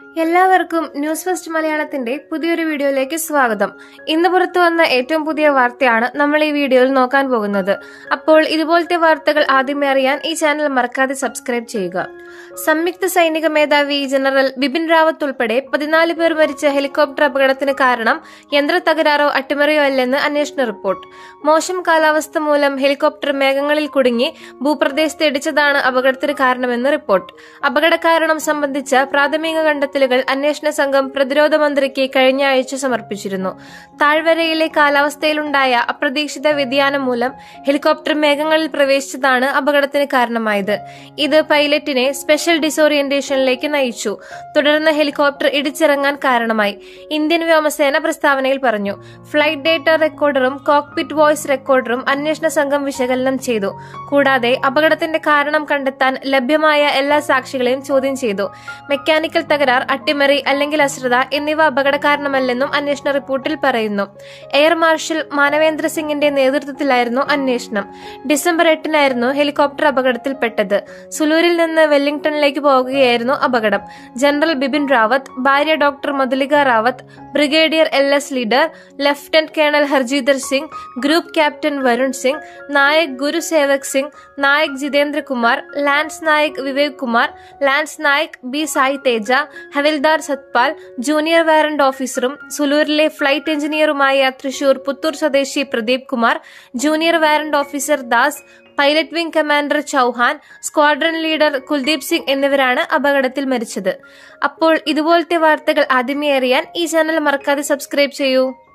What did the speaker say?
എല്ലാവർക്കും news first മലയാളത്തിന്റെ പുതിയൊരു വീഡിയോയിലേക്ക് സ്വാഗതം ഇന്ന് പുറത്തു വന്ന ഏറ്റവും പുതിയ വാർത്തയാണ് നമ്മൾ ഈ വീഡിയോയിൽ നോക്കാൻ പോകുന്നത് അപ്പോൾ ഇതുപോലത്തെ വാർത്തകൾ ആദ്യമേ അറിയാൻ ഈ ചാനൽ മറക്കാതെ സബ്സ്ക്രൈബ് ചെയ്യുക സംയുക്ത സൈനിക മേധാവി ജനറൽ ബിപിൻ റാവത്ത് ഉൾപ്പെടെ പതിനാല് പേർ മരിച്ച ഹെലികോപ്റ്റർ അപകടത്തിന് കാരണം യന്ത്ര തകരാറോ അട്ടിമറിയോ അല്ലെന്ന് അന്വേഷണ റിപ്പോർട്ട് മോശം കാലാവസ്ഥ മൂലം ഹെലികോപ്റ്റർ മേഘങ്ങളിൽ കുടുങ്ങി ഭൂപ്രദേശത്ത് ഇടിച്ചതാണ് അപകടത്തിന് കാരണമെന്ന് റിപ്പോർട്ട് അപകട കാരണം സംബന്ധിച്ച പ്രാഥമിക കണ്ടെത്തലുകൾ അന്വേഷണ സംഘം പ്രതിരോധ മന്ത്രിക്ക് കഴിഞ്ഞ ആഴ്ച സമർപ്പിച്ചിരുന്നു താഴ്വരയിലെ കാലാവസ്ഥയിലുണ്ടായ അപ്രതീക്ഷിത വ്യതിയാനം മൂലം ഹെലികോപ്റ്റർ മേഘങ്ങളിൽ പ്രവേശിച്ചതാണ് അപകടത്തിന് കാരണമായത് ഇത് പൈലറ്റിനെ സ്പെഷ്യൽ ഡിസോറിയന്റേഷനിലേക്ക് നയിച്ചു തുടർന്ന് ഹെലികോപ്റ്റർ ഇടിച്ചിറങ്ങാൻ കാരണമായി ഇന്ത്യൻ വ്യോമസേന പ്രസ്താവനയിൽ പറഞ്ഞു ഫ്ലൈറ്റ് ഡേറ്റ റെക്കോർഡറും കോക്പിറ്റ് വോയിസ് റെക്കോർഡറും അന്വേഷണ സംഘം വിശകലനം ചെയ്തു കൂടാതെ അപകടത്തിന്റെ കാരണം കണ്ടെത്താൻ ലഭ്യമായ എല്ലാ സാക്ഷികളെയും ചോദ്യം ചെയ്തു മെക്കാനിക്കൽ തകരാർ അട്ടിമറി അല്ലെങ്കിൽ അശ്രദ്ധ എന്നിവ അപകട കാരണമല്ലെന്നും അന്വേഷണ റിപ്പോർട്ടിൽ പറയുന്നു എയർ മാർഷൽ മാനവേന്ദ്ര സിംഗിന്റെ നേതൃത്വത്തിലായിരുന്നു അന്വേഷണം ഡിസംബർ എട്ടിനായിരുന്നു ഹെലികോപ്റ്റർ അപകടത്തിൽപ്പെട്ടത് സുലൂരിൽ നിന്ന് വെല്ലിംഗ്ടണിലേക്ക് പോകുകയായിരുന്നു അപകടം ജനറൽ ബിപിൻ റാവത്ത് ഭാര്യ doctor Madhulika Rawat brigadier L S Lidder lieutenant colonel Harjinder Singh group captain Varun Singh Naik Guru Sewak Singh Naik Jitendra Kumar lance Naik Vivek Kumar lance Naik B Sai Teja Havildar Satpal junior warrant ഓഫീസറും സുലൂരിലെ ഫ്ലൈറ്റ് എഞ്ചിനീയറുമായ തൃശൂർ പുത്തൂർ സ്വദേശി Pradeep Kumar junior warrant officer Das pilot wing commander Chauhan squadron leader Kuldeep Singh എന്നിവരാണ് അപകടത്തിൽ മരിച്ചത് അപ്പോൾ ഇതുപോലത്തെ വാർത്തകൾ ആദ്യമേ അറിയാൻ ഈ ചാനൽ മറക്കാതെ സബ്സ്ക്രൈബ് ചെയ്യൂ